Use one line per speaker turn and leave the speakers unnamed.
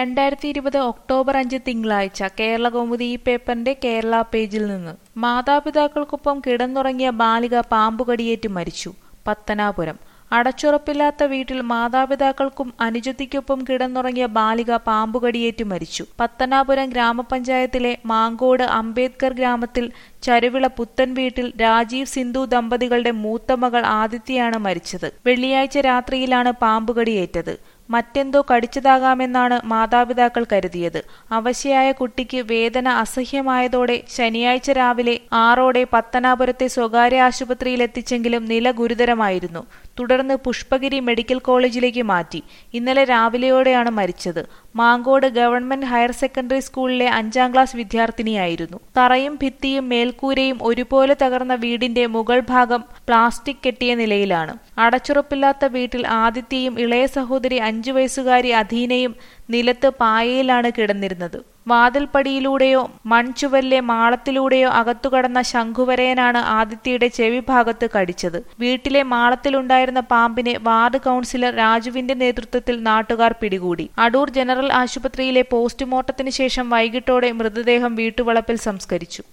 രണ്ടായിരത്തി ഇരുപത് ഒക്ടോബർ അഞ്ച് തിങ്കളാഴ്ച കേരളകൗമുദി ഈ പേപ്പറിന്റെ കേരള പേജിൽ നിന്ന് മാതാപിതാക്കൾക്കൊപ്പം കിടന്നുറങ്ങിയ ബാലിക പാമ്പുകടിയേറ്റ് മരിച്ചു പത്തനാപുരം അടച്ചുറപ്പില്ലാത്ത വീട്ടിൽ മാതാപിതാക്കൾക്കും അനുജത്തിക്കൊപ്പം കിടന്നുറങ്ങിയ ബാലിക പാമ്പുകടിയേറ്റ് മരിച്ചു പത്തനാപുരം ഗ്രാമപഞ്ചായത്തിലെ മാങ്കോട് അംബേദ്കർ ഗ്രാമത്തിൽ ചരുവിള പുത്തൻ വീട്ടിൽ രാജീവ് സിന്ധു ദമ്പതികളുടെ മൂത്ത മകൾ ആദിത്യയാണ് മരിച്ചത് വെള്ളിയാഴ്ച രാത്രിയിലാണ് പാമ്പുകടിയേറ്റത് മറ്റെന്തോ കടിച്ചതാകാമെന്നാണ് മാതാപിതാക്കൾ കരുതിയത് അവശയായ കുട്ടിക്ക് വേദന അസഹ്യമായതോടെ ശനിയാഴ്ച രാവിലെ ആറോടെ പത്തനാപുരത്തെ സ്വകാര്യ ആശുപത്രിയിലെത്തിച്ചെങ്കിലും നില ഗുരുതരമായിരുന്നു തുടർന്ന് പുഷ്പഗിരി മെഡിക്കൽ കോളേജിലേക്ക് മാറ്റി ഇന്നലെ രാവിലെയോടെയാണ് മരിച്ചത് മാങ്കോട് ഗവൺമെന്റ് ഹയർ സെക്കൻഡറി സ്കൂളിലെ അഞ്ചാം ക്ലാസ് വിദ്യാർത്ഥിനിയായിരുന്നു തറയും ഭിത്തിയും മേൽക്കൂരയും ഒരുപോലെ തകർന്ന വീടിന്റെ മുകൾ ഭാഗം പ്ലാസ്റ്റിക് കെട്ടിയ നിലയിലാണ് അടച്ചുറപ്പില്ലാത്ത വീട്ടിൽ ആദിത്യയും ഇളയ സഹോദരി അഞ്ചു വയസ്സുകാരി അധീനയും നിലത്ത് പായയിലാണ് കിടന്നിരുന്നത് വാതിൽപ്പടിയിലൂടെയോ മൺചുവരിലെ മാളത്തിലൂടെയോ അകത്തുകടന്ന ശംഖുവരയനാണ് ആദിത്യയുടെ ചെവി ഭാഗത്ത് കടിച്ചത് വീട്ടിലെ മാളത്തിലുണ്ടായിരുന്ന പാമ്പിനെ വാർഡ് കൌൺസിലർ രാജുവിന്റെ നേതൃത്വത്തിൽ നാട്ടുകാർ പിടികൂടി അടൂർ ജനറൽ ആശുപത്രിയിലെ പോസ്റ്റ്മോർട്ടത്തിന് ശേഷം വൈകിട്ടോടെ മൃതദേഹം വീട്ടുവളപ്പിൽ സംസ്കരിച്ചു